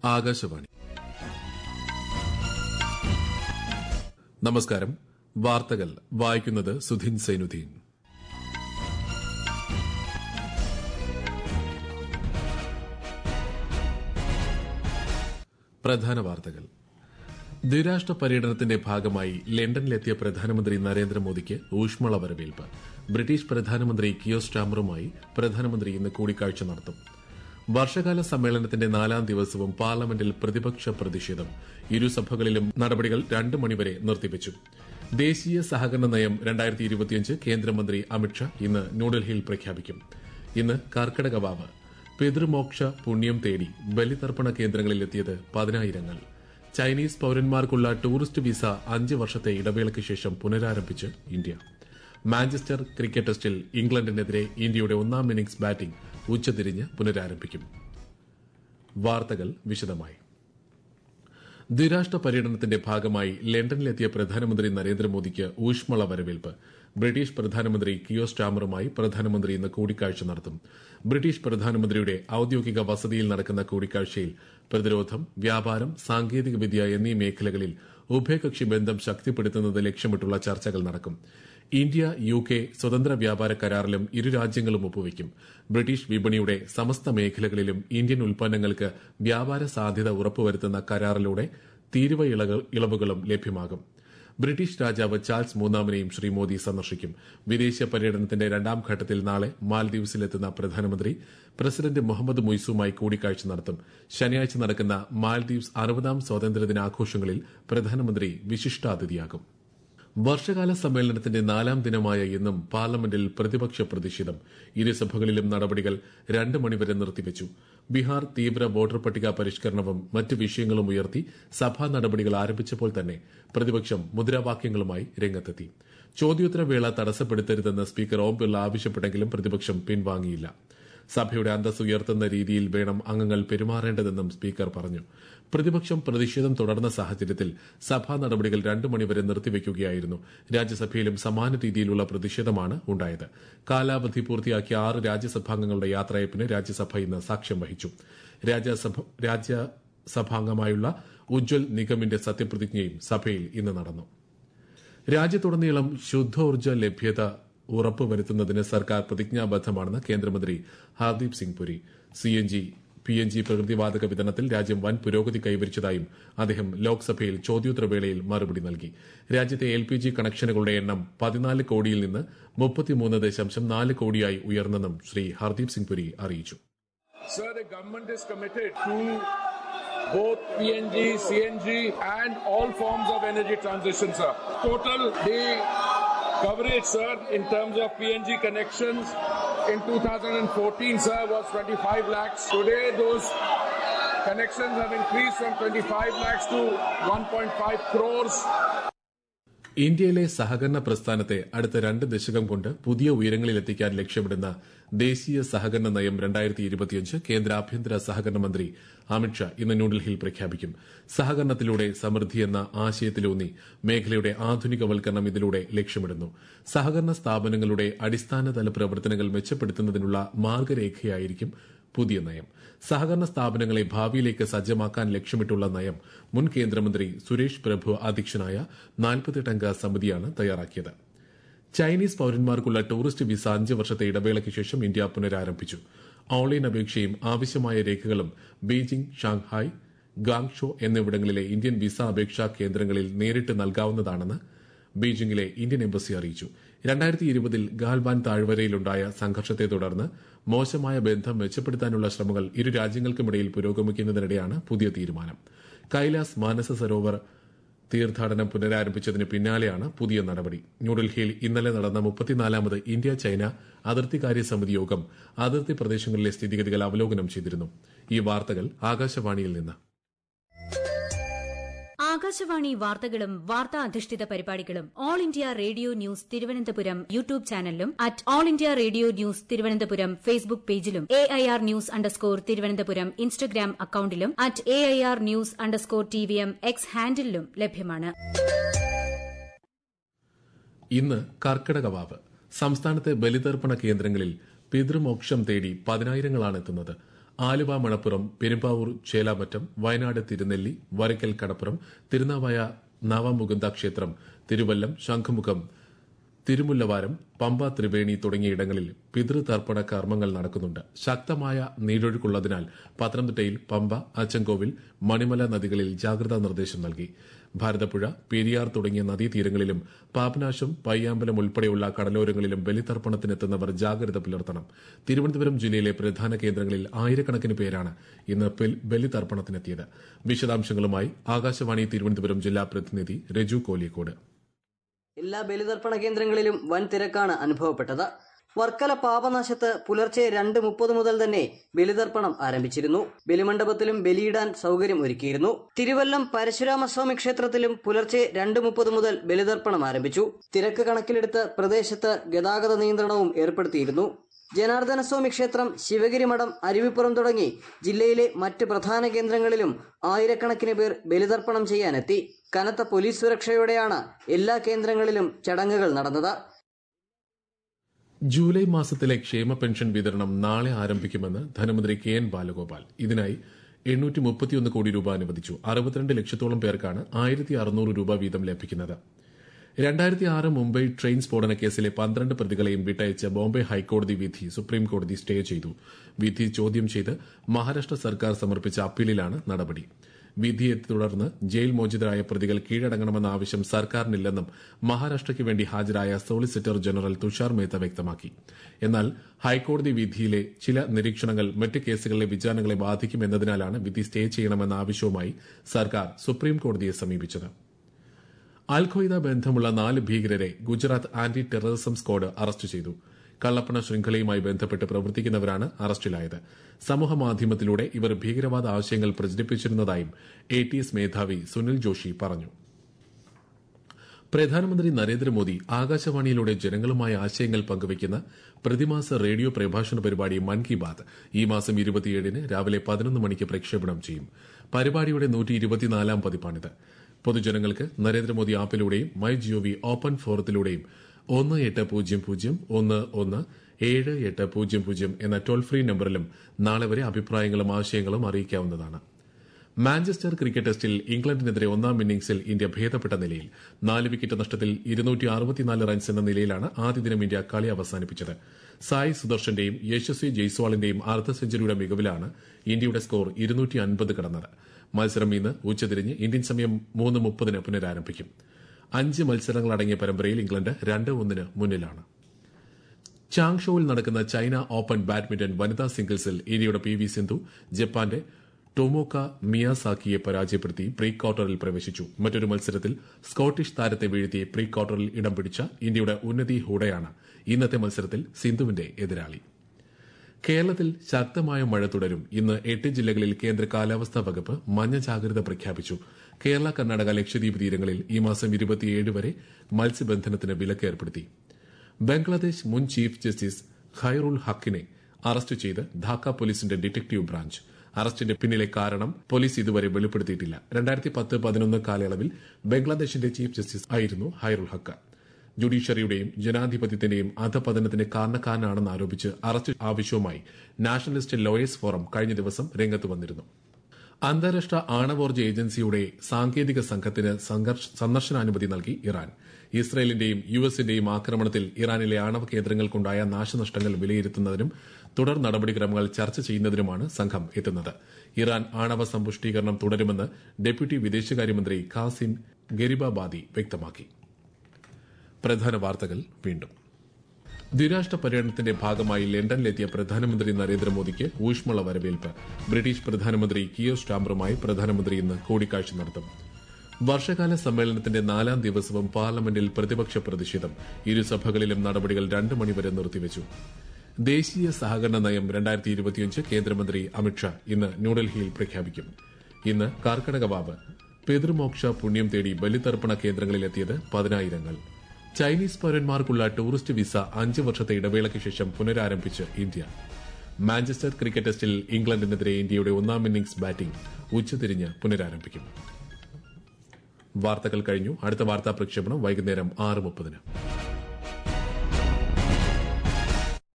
ആകാശവാണി നമസ്കാരം വാർത്തകൾ വായിക്കുന്നത് സുധിൻ സൈനുദ്ദീൻ പ്രധാന വാർത്തകൾ ദ്വിരാഷ്ട്ര പര്യടനത്തിന്റെ ഭാഗമായി ലണ്ടനിലെത്തിയ പ്രധാനമന്ത്രി നരേന്ദ്രമോദിക്ക് ഊഷ്മള വരവേൽപ്പ് ബ്രിട്ടീഷ് പ്രധാനമന്ത്രി കിയോ സ്റ്റാമറുമായി പ്രധാനമന്ത്രി ഇന്ന് കൂടിക്കാഴ്ച നടത്തും വർഷകാല സമ്മേളനത്തിന്റെ നാലാം ദിവസവും പാർലമെന്റിൽ പ്രതിപക്ഷ പ്രതിഷേധം ഇരുസഭകളിലും നടപടികൾ രണ്ട് മണിവരെ നിർത്തിവച്ചു ദേശീയ സഹകരണ നയം രണ്ടായിരത്തി ഇരുപത്തിയഞ്ച് കേന്ദ്രമന്ത്രി അമിത്ഷാ ഇന്ന് ന്യൂഡൽഹിയിൽ പ്രഖ്യാപിക്കും ഇന്ന് കർക്കിടക വാവ് പിതൃമോക്ഷ പുണ്യം തേടി ബലിതർപ്പണ കേന്ദ്രങ്ങളിലെത്തിയത് പതിനായിരങ്ങൾ ചൈനീസ് പൌരന്മാർക്കുള്ള ടൂറിസ്റ്റ് വിസ അഞ്ച് വർഷത്തെ ഇടവേളയ്ക്ക് ശേഷം പുനരാരംഭിച്ച് ഇന്ത്യ മാഞ്ചസ്റ്റർ ക്രിക്കറ്റ് ടെസ്റ്റിൽ ഇംഗ്ലണ്ടിനെതിരെ ഇന്ത്യയുടെ ഒന്നാം ഇന്നിംഗ്സ് ബാറ്റിംഗ് ഉച്ചതിരിഞ്ഞ് പുനരാരംഭിക്കും വാർത്തകൾ വിശദമായി ദ്വിരാഷ്ട്ര പര്യടനത്തിന്റെ ഭാഗമായി ലണ്ടനിലെത്തിയ പ്രധാനമന്ത്രി നരേന്ദ്രമോദിക്ക് ഊഷ്മള വരവേൽപ്പ് ബ്രിട്ടീഷ് പ്രധാനമന്ത്രി കിയോ സ്റ്റാമറുമായി പ്രധാനമന്ത്രി ഇന്ന് കൂടിക്കാഴ്ച നടത്തും ബ്രിട്ടീഷ് പ്രധാനമന്ത്രിയുടെ ഔദ്യോഗിക വസതിയിൽ നടക്കുന്ന കൂടിക്കാഴ്ചയിൽ പ്രതിരോധം വ്യാപാരം സാങ്കേതികവിദ്യ എന്നീ മേഖലകളിൽ ഉഭയകക്ഷി ബന്ധം ശക്തിപ്പെടുത്തുന്നത് ലക്ഷ്യമിട്ടുള്ള ചർച്ചകൾ നടക്കും ഇന്ത്യ യു കെ സ്വതന്ത്ര വ്യാപാര കരാറിലും ഇരു രാജ്യങ്ങളും ഒപ്പുവയ്ക്കും ബ്രിട്ടീഷ് വിപണിയുടെ സമസ്ത മേഖലകളിലും ഇന്ത്യൻ ഉൽപ്പന്നങ്ങൾക്ക് വ്യാപാര സാധ്യത ഉറപ്പുവരുത്തുന്ന കരാറിലൂടെ തീരുവ ഇളവുകളും ലഭ്യമാകും ബ്രിട്ടീഷ് രാജാവ് ചാൾസ് മൂന്നാമനെയും ശ്രീ മോദി സന്ദർശിക്കും വിദേശ പര്യടനത്തിന്റെ രണ്ടാം ഘട്ടത്തിൽ നാളെ മാൽദീവ്സിലെത്തുന്ന പ്രധാനമന്ത്രി പ്രസിഡന്റ് മുഹമ്മദ് മുയ്സുമായി കൂടിക്കാഴ്ച നടത്തും ശനിയാഴ്ച നടക്കുന്ന മാൽദീവ്സ് അറുപതാം സ്വാതന്ത്ര്യദിനാഘോഷങ്ങളിൽ പ്രധാനമന്ത്രി വിശിഷ്ടാതിഥിയാകും വർഷകാല സമ്മേളനത്തിന്റെ നാലാം ദിനമായ ഇന്നും പാർലമെന്റിൽ പ്രതിപക്ഷ പ്രതിഷേധം ഇരുസഭകളിലും നടപടികൾ രണ്ട് മണിവരെ നിർത്തിവച്ചു ബീഹാർ തീവ്ര വോട്ടർ പട്ടിക പരിഷ്കരണവും മറ്റ് വിഷയങ്ങളും ഉയർത്തി സഭാ നടപടികൾ ആരംഭിച്ചപ്പോൾ തന്നെ പ്രതിപക്ഷം മുദ്രാവാക്യങ്ങളുമായി രംഗത്തെത്തി ചോദ്യോത്തരവേള തടസ്സപ്പെടുത്തരുതെന്ന് സ്പീക്കർ ഓം ബിർള ആവശ്യപ്പെട്ടെങ്കിലും പ്രതിപക്ഷം പിൻവാങ്ങിയില്ല സഭയുടെ അന്തസ് ഉയർത്തുന്ന രീതിയിൽ വേണം അംഗങ്ങൾ പെരുമാറേണ്ടതെന്നും സ്പീക്കർ പറഞ്ഞു പ്രതിപക്ഷം പ്രതിഷേധം തുടർന്ന സാഹചര്യത്തിൽ സഭാ നടപടികൾ രണ്ടു മണിവരെ നിർത്തിവെക്കുകയായിരുന്നു രാജ്യസഭയിലും സമാന രീതിയിലുള്ള പ്രതിഷേധമാണ് ഉണ്ടായത് കാലാവധി പൂർത്തിയാക്കിയ ആറ് രാജ്യസഭാംഗങ്ങളുടെ യാത്രയപ്പിന് രാജ്യസഭ ഇന്ന് സാക്ഷ്യം വഹിച്ചു രാജ്യസഭാംഗമായുള്ള ഉജ്വൽ നിഗമിന്റെ സത്യപ്രതിജ്ഞയും സഭയിൽ ഇന്ന് നടന്നു രാജ്യത്തുടനീളം ശുദ്ധോർജ്ജ ലഭ്യത ഉറപ്പുവരുത്തുന്നതിന് സർക്കാർ പ്രതിജ്ഞാബദ്ധമാണെന്ന് കേന്ദ്രമന്ത്രി Hardeep Singh Puri C N G P N G പ്രകൃതിവാതക വിതരണത്തിൽ രാജ്യം വൻ പുരോഗതി കൈവരിച്ചതായും അദ്ദേഹം ലോക്സഭയിൽ ചോദ്യോത്തരവേളയിൽ മറുപടി നൽകി രാജ്യത്തെ എൽ പി ജി കണക്ഷനുകളുടെ എണ്ണം പതിനാല് കോടിയിൽ നിന്ന് മുപ്പത്തിമൂന്ന് ദശാംശം നാല് കോടിയായി ഉയർന്നെന്നും ശ്രീ ഹർദീപ് സിംഗ് പുരി അറിയിച്ചു Sir, the government is committed to both PNG, CNG, and all forms of energy transition, sir. Total the coverage, sir, in terms of PNG connections in 2014, sir, was 25 lakhs. Today, those connections have increased from 25 lakhs to 1.5 crores. ഇന്ത്യയിലെ സഹകരണ പ്രസ്ഥാനത്തെ അടുത്ത രണ്ട് ദശകം കൊണ്ട് പുതിയ ഉയരങ്ങളിലെത്തിക്കാൻ ലക്ഷ്യമിടുന്ന ദേശീയ സഹകരണ നയം രണ്ടായിരത്തി ഇരുപത്തിയഞ്ച് കേന്ദ്ര ആഭ്യന്തര സഹകരണ മന്ത്രി അമിത്ഷാ ഇന്ന് ന്യൂഡൽഹിയിൽ പ്രഖ്യാപിക്കും സഹകരണത്തിലൂടെ സമൃദ്ധി എന്ന ആശയത്തിലൂന്നി മേഖലയുടെ ആധുനികവൽക്കരണം ഇതിലൂടെ ലക്ഷ്യമിടുന്നു സഹകരണ സ്ഥാപനങ്ങളുടെ അടിസ്ഥാനതല പ്രവർത്തനങ്ങൾ മെച്ചപ്പെടുത്തുന്നതിനുള്ള മാർഗരേഖയായിരിക്കും പുതിയ നയം സഹകരണ സ്ഥാപനങ്ങളെ ഭാവിയിലേക്ക് സജ്ജമാക്കാൻ ലക്ഷ്യമിട്ടുള്ള നയം മുൻ കേന്ദ്രമന്ത്രി സുരേഷ് പ്രഭു അധ്യക്ഷനായ നാൽപ്പത്തെട്ടംഗ സമിതിയാണ് തയ്യാറാക്കിയത് ചൈനീസ് പൌരന്മാർക്കുള്ള ടൂറിസ്റ്റ് വിസ അഞ്ച് വർഷത്തെ ഇടവേളയ്ക്ക് ശേഷം ഇന്ത്യ പുനരാരംഭിച്ചു ഓൺലൈൻ അപേക്ഷയും ആവശ്യമായ രേഖകളും ബീജിംഗ് ഷാങ്ഹായ് ഗാങ്ഷോ എന്നിവിടങ്ങളിലെ ഇന്ത്യൻ വിസ അപേക്ഷാ കേന്ദ്രങ്ങളിൽ നേരിട്ട് നൽകാവുന്നതാണെന്ന് ബീജിംഗിലെ ഇന്ത്യൻ എംബസി അറിയിച്ചു രണ്ടായിരത്തി ഇരുപതിൽ ഗാൽവാൻ താഴ്വരയിലുണ്ടായ സംഘർഷത്തെ തുടർന്ന് മോശമായ ബന്ധം മെച്ചപ്പെടുത്താനുള്ള ശ്രമങ്ങൾ ഇരു രാജ്യങ്ങൾക്കുമിടയിൽ പുരോഗമിക്കുന്നതിനിടെയാണ് പുതിയ തീരുമാനം കൈലാസ് മാനസ സരോവർ തീർത്ഥാടനം പുനരാരംഭിച്ചതിന് പിന്നാലെയാണ് പുതിയ നടപടി ന്യൂഡൽഹിയിൽ ഇന്നലെ നടന്ന മുപ്പത്തിനാലാമത് ഇന്ത്യ ചൈന അതിർത്തികാര്യ സമിതി യോഗം അതിർത്തി പ്രദേശങ്ങളിലെ സ്ഥിതിഗതികൾ അവലോകനം ചെയ്തിരുന്നു ഈ വാർത്തകൾ ആകാശവാണിയിൽ നിന്ന് ആകാശവാണി വാർത്തകളും വാർത്താ അധിഷ്ഠിത പരിപാടികളും all India radio news Thiruvananthapuram YouTube ചാനലിലും at all India radio news Thiruvananthapuram Facebook പേജിലും A I R news underscore Thiruvananthapuram Instagram അക്കൌണ്ടിലും at A I R news underscore T V M X ഹാൻഡിലും ലഭ്യമാണ് ഇന്ന് കർക്കിടകവാവ് സംസ്ഥാനത്തെ ബലിതർപ്പണ കേന്ദ്രങ്ങളിൽ പിതൃമോക്ഷം തേടി പതിനായിരങ്ങളാണ് എത്തുന്നത് ആലുവ മണപ്പുറം പെരുമ്പാവൂർ ചേലാമറ്റം വയനാട് തിരുനെല്ലി വരയ്ക്കൽ കടപ്പുറം തിരുനാവായ നവമുകുന്ദ ക്ഷേത്രം തിരുവല്ലം ശംഖുമുഖം തിരുമുല്ലവാരം പമ്പ ത്രിവേണി തുടങ്ങിയ ഇടങ്ങളിൽ പിതൃതർപ്പണ കർമ്മങ്ങൾ നടക്കുന്നുണ്ട് ശക്തമായ നീരൊഴുക്കുള്ളതിനാൽ പത്തനംതിട്ടയിൽ പമ്പ അച്ചൻകോവിൽ മണിമല നദികളിൽ ജാഗ്രതാ നിർദ്ദേശം നൽകി ഭാരതപ്പുഴ പെരിയാർ തുടങ്ങിയ നദീതീരങ്ങളിലും പാപനാശം പയ്യാമ്പലം ഉൾപ്പെടെയുള്ള കടലോരങ്ങളിലും ബലിതർപ്പണത്തിനെത്തുന്നവർ ജാഗ്രത പുലർത്തണം തിരുവനന്തപുരം ജില്ലയിലെ പ്രധാന കേന്ദ്രങ്ങളിൽ ആയിരക്കണക്കിന് പേരാണ് ഇന്ന് ബലി- ബലിതർപ്പണത്തിനെത്തിയത് വിശദാംശങ്ങളുമായി ആകാശവാണി തിരുവനന്തപുരം ജില്ലാ പ്രതിനിധി രജു കോലിക്കോട് എല്ലാ ബലിതർപ്പണ കേന്ദ്രങ്ങളിലും വൻ തിരക്കാണ് അനുഭവപ്പെട്ടത് വർക്കല പാപനാശത്ത് പുലർച്ചെ രണ്ട് മുപ്പത് മുതൽ തന്നെ ബലിതർപ്പണം ആരംഭിച്ചിരുന്നു ബലിമണ്ഡപത്തിലും ബലിയിടാൻ സൗകര്യം ഒരുക്കിയിരുന്നു തിരുവല്ലം പരശുരാമസ്വാമി ക്ഷേത്രത്തിലും പുലർച്ചെ രണ്ട് മുപ്പത് മുതൽ ബലിതർപ്പണം ആരംഭിച്ചു തിരക്ക് കണക്കിലെടുത്ത് പ്രദേശത്ത് ഗതാഗത നിയന്ത്രണവും ഏർപ്പെടുത്തിയിരുന്നു ജനാർദ്ദനസ്വാമി ക്ഷേത്രം ശിവഗിരി മഠം അരുവിപ്പുറം തുടങ്ങി ജില്ലയിലെ മറ്റ് പ്രധാന കേന്ദ്രങ്ങളിലും ആയിരക്കണക്കിന് പേർ ബലിതർപ്പണം ചെയ്യാനെത്തി കനത്ത പോലീസ് സുരക്ഷയോടെയാണ് എല്ലാ കേന്ദ്രങ്ങളിലും ചടങ്ങുകൾ നടന്നത് ജൂലൈ മാസത്തിലെ ക്ഷേമ പെൻഷൻ വിതരണം നാളെ ആരംഭിക്കുമെന്ന് ധനമന്ത്രി കെ എൻ ബാലഗോപാൽ ഇതിനായി എണ്ണൂറ്റി മുപ്പത്തിയൊന്ന് കോടി രൂപ അനുവദിച്ചു അറുപത്തിരണ്ട് ലക്ഷത്തോളം പേർക്കാണ് ആയിരത്തി അറുന്നൂറ് രൂപ വീതം ലഭിക്കുന്നത് രണ്ടായിരത്തി ആറ് മുംബൈ ട്രെയിൻ സ്ഫോടന കേസിലെ പന്ത്രണ്ട് പ്രതികളെയും വിട്ടയച്ച ബോംബെ ഹൈക്കോടതി വിധി സുപ്രീം കോടതി സ്റ്റേ ചെയ്തു വിധി ചോദ്യം ചെയ്ത് മഹാരാഷ്ട്ര സർക്കാർ സമർപ്പിച്ച അപ്പീലിലാണ് നടപടി വിധിയെ തുടർന്ന് ജയിൽ മോചിതരായ പ്രതികൾ കീഴടങ്ങണമെന്ന ആവശ്യം സർക്കാരിനില്ലെന്നും മഹാരാഷ്ട്രയ്ക്ക് വേണ്ടി ഹാജരായ സോളിസിറ്റർ ജനറൽ തുഷാർ മേത്ത വ്യക്തമാക്കി എന്നാൽ ഹൈക്കോടതി വിധിയിലെ ചില നിരീക്ഷണങ്ങൾ മറ്റ് കേസുകളിലെ വിചാരണകളെ ബാധിക്കുമെന്നതിനാലാണ് വിധി സ്റ്റേ ചെയ്യണമെന്ന ആവശ്യവുമായി സർക്കാർ സുപ്രീം കോടതിയെ സമീപിച്ചത് അൽഖ്വയ്ദ ബന്ധമുള്ള നാല് ഭീകരരെ Gujarat anti terrorism squad arrest ചെയ്തു കള്ളപ്പണ ശൃംഖലയുമായി ബന്ധപ്പെട്ട് പ്രവർത്തിക്കുന്നവരാണ് അറസ്റ്റിലായത് സമൂഹമാധ്യമത്തിലൂടെ ഇവർ ഭീകരവാദ ആശയങ്ങൾ പ്രചരിപ്പിച്ചിരുന്നതായും എ ടി എസ് മേധാവി സുനിൽ ജോഷി പറഞ്ഞു പ്രധാനമന്ത്രി നരേന്ദ്രമോദി ആകാശവാണിയിലൂടെ ജനങ്ങളുമായി ആശയങ്ങൾ പങ്കുവയ്ക്കുന്ന പ്രതിമാസ റേഡിയോ പ്രഭാഷണ പരിപാടി മൻ കി ബാത് ഈ മാസം ഇരുപത്തിയേഴിന് രാവിലെ പതിനൊന്ന് മണിക്ക് പ്രക്ഷേപണം ചെയ്യും പരിപാടിയുടെ നൂറ്റി ഇരുപത്തിനാലാം പതിപ്പാണിത് പൊതുജനങ്ങൾക്ക് നരേന്ദ്രമോദി ആപ്പിലൂടെയും മൈ ജിഒവി ഓപ്പൺ ഫോറത്തിലൂടെയും ഒന്ന് എട്ട് പൂജ്യം പൂജ്യം ഒന്ന് ഒന്ന് ഏഴ് എട്ട് പൂജ്യം പൂജ്യം എന്ന ടോൾ ഫ്രീ നമ്പറിലും നാളെ വരെ അഭിപ്രായങ്ങളും ആശയങ്ങളും അറിയിക്കാവുന്നതാണ് മാഞ്ചസ്റ്റർ ക്രിക്കറ്റ് ടെസ്റ്റിൽ ഇംഗ്ലണ്ടിനെതിരെ ഒന്നാം ഇന്നിംഗ്സിൽ ഇന്ത്യ ഭേദപ്പെട്ട നിലയിൽ നാല് വിക്കറ്റ് നഷ്ടത്തിൽ ഇരുന്നൂറ്റി അറുപത്തിനാല് റൺസ് എന്ന നിലയിലാണ് ആദ്യ ദിനം ഇന്ത്യ കളി അവസാനിപ്പിച്ചത് സായ് സുദർശന്റെയും യശസ്വി ജയ്സ്വാളിന്റെയും അർദ്ധ സെഞ്ചുറിയുടെ മികവിലാണ് ഇന്ത്യയുടെ സ്കോർ ഇരുന്നൂറ്റി അൻപത് കടന്നത് മത്സരം ഇന്ന് ഉച്ചതിരിഞ്ഞ് ഇന്ത്യൻ സമയം മൂന്ന് മുപ്പതിന് പുനരാരംഭിക്കും അഞ്ച് മത്സരങ്ങളടങ്ങിയ പരമ്പരയിൽ ഇംഗ്ലണ്ട് രണ്ട് ഒന്നിന് മുന്നിലാണ് ചാങ്ഷോയിൽ നടക്കുന്ന ചൈന ഓപ്പൺ ബാഡ്മിന്റൺ വനിതാ സിംഗിൾസിൽ ഇന്ത്യയുടെ പി വി സിന്ധു ജപ്പാന്റെ ടൊമോക്ക മിയാസാക്കിയെ പരാജയപ്പെടുത്തി പ്രീ ക്വാർട്ടറിൽ പ്രവേശിച്ചു മറ്റൊരു മത്സരത്തിൽ സ്കോട്ടിഷ് താരത്തെ വീഴ്ത്തി പ്രീ ക്വാർട്ടറിൽ ഇടം പിടിച്ച ഇന്ത്യയുടെ ഉന്നതി ഹൂഡയാണ് ഇന്നത്തെ മത്സരത്തിൽ സിന്ധുവിന്റെ എതിരാളി കേരളത്തിൽ ശക്തമായ മഴ തുടരും ഇന്ന് എട്ട് ജില്ലകളിൽ കേന്ദ്ര കാലാവസ്ഥാ വകുപ്പ് മഞ്ഞ ജാഗ്രത പ്രഖ്യാപിച്ചു കേരള കർണാടക ലക്ഷദ്വീപ് തീരങ്ങളിൽ ഈ മാസം ഇരുപത്തിയേഴ് വരെ മത്സ്യബന്ധനത്തിന് വിലക്ക് ഏർപ്പെടുത്തി ബംഗ്ലാദേശ് മുൻ ചീഫ് ജസ്റ്റിസ് ഖൈറുൽ ഹക്കിനെ അറസ്റ്റ് ചെയ്ത് ധാക്ക പോലീസിന്റെ ഡിറ്റക്ടീവ് ബ്രാഞ്ച് അറസ്റ്റിന്റെ പിന്നിലെ കാരണം പോലീസ് ഇതുവരെ വെളിപ്പെടുത്തിയിട്ടില്ല രണ്ടായിരത്തി പത്ത് പതിനൊന്ന് കാലയളവിൽ ബംഗ്ലാദേശിന്റെ ചീഫ് ജസ്റ്റിസ് ആയിരുന്നു ഹൈറുൽ ഹക്ക ജുഡീഷ്യറിയുടെയും ജനാധിപത്യത്തിന്റെയും അധപതനത്തിന് കാരണക്കാരനാണെന്ന് ആരോപിച്ച് അറസ്റ്റ് ആവശ്യവുമായി നാഷണലിസ്റ്റ് ലോയേഴ്സ് ഫോറം കഴിഞ്ഞ ദിവസം രംഗത്ത് വന്നിരുന്നു അന്താരാഷ്ട്ര ആണവോർജ്ജ ഏജൻസിയുടെ സാങ്കേതിക സംഘത്തിന് സംഘർഷ- സന്ദർശനാനുമതി നൽകി ഇറാൻ ഇസ്രയേലിന്റെയും യു എസിന്റെയും ആക്രമണത്തിൽ ഇറാനിലെ ആണവ കേന്ദ്രങ്ങൾക്കുണ്ടായ നാശനഷ്ടങ്ങൾ വിലയിരുത്തുന്നതിനും തുടർ നടപടിക്രമങ്ങൾ ചർച്ച ചെയ്യുന്നതിനുമാണ് സംഘം എത്തുന്നത് ഇറാൻ ആണവ സമ്പുഷ്ടീകരണം തുടരുമെന്ന് ഡെപ്യൂട്ടി വിദേശകാര്യമന്ത്രി ഖാസിം ഗരിബാബാദി വ്യക്തമാക്കി പ്രധാന വാർത്തകൾ വീണ്ടും ദ്വിരാഷ്ട്ര പര്യടനത്തിന്റെ ഭാഗമായി ലണ്ടനിലെത്തിയ പ്രധാനമന്ത്രി നരേന്ദ്രമോദിക്ക് ഊഷ്മള വരവേൽപ്പ് ബ്രിട്ടീഷ് പ്രധാനമന്ത്രി കിയോ സ്റ്റാമറുമായി പ്രധാനമന്ത്രി ഇന്ന് കൂടിക്കാഴ്ച നടത്തും വർഷകാല സമ്മേളനത്തിന്റെ നാലാം ദിവസവും പാർലമെന്റിൽ പ്രതിപക്ഷ പ്രതിഷേധം ഇരുസഭകളിലും നടപടികൾ രണ്ട് മണിവരെ നിർത്തിവച്ചു ദേശീയ സഹകരണ നയം രണ്ടായിരത്തി ഇരുപത്തിയഞ്ച് കേന്ദ്രമന്ത്രി അമിത്ഷാ ഇന്ന് ന്യൂഡൽഹിയിൽ പ്രഖ്യാപിക്കും ഇന്ന് കർക്കടക വാവ് പിതൃമോക്ഷ പുണ്യം തേടി ബലിതർപ്പണ കേന്ദ്രങ്ങളിലെത്തിയത് പതിനായിരങ്ങൾ ചൈനീസ് പൌരന്മാർക്കുള്ള ടൂറിസ്റ്റ് വിസ അഞ്ച് വർഷത്തെ ഇടവേളയ്ക്ക് ശേഷം പുനരാരംഭിച്ച് ഇന്ത്യ മാഞ്ചസ്റ്റർ ക്രിക്കറ്റ് ടെസ്റ്റിൽ ഇംഗ്ലണ്ടിനെതിരെ ഇന്ത്യയുടെ ഒന്നാം ഇന്നിംഗ്സ് ബാറ്റിംഗ് ഉച്ചതിരിഞ്ഞ് പുനരാരംഭിക്കും വാർത്തകൾ കഴിഞ്ഞു അടുത്ത വാർത്താ പ്രക്ഷേപണം വൈകുന്നേരം ആറ് മുപ്പതിന്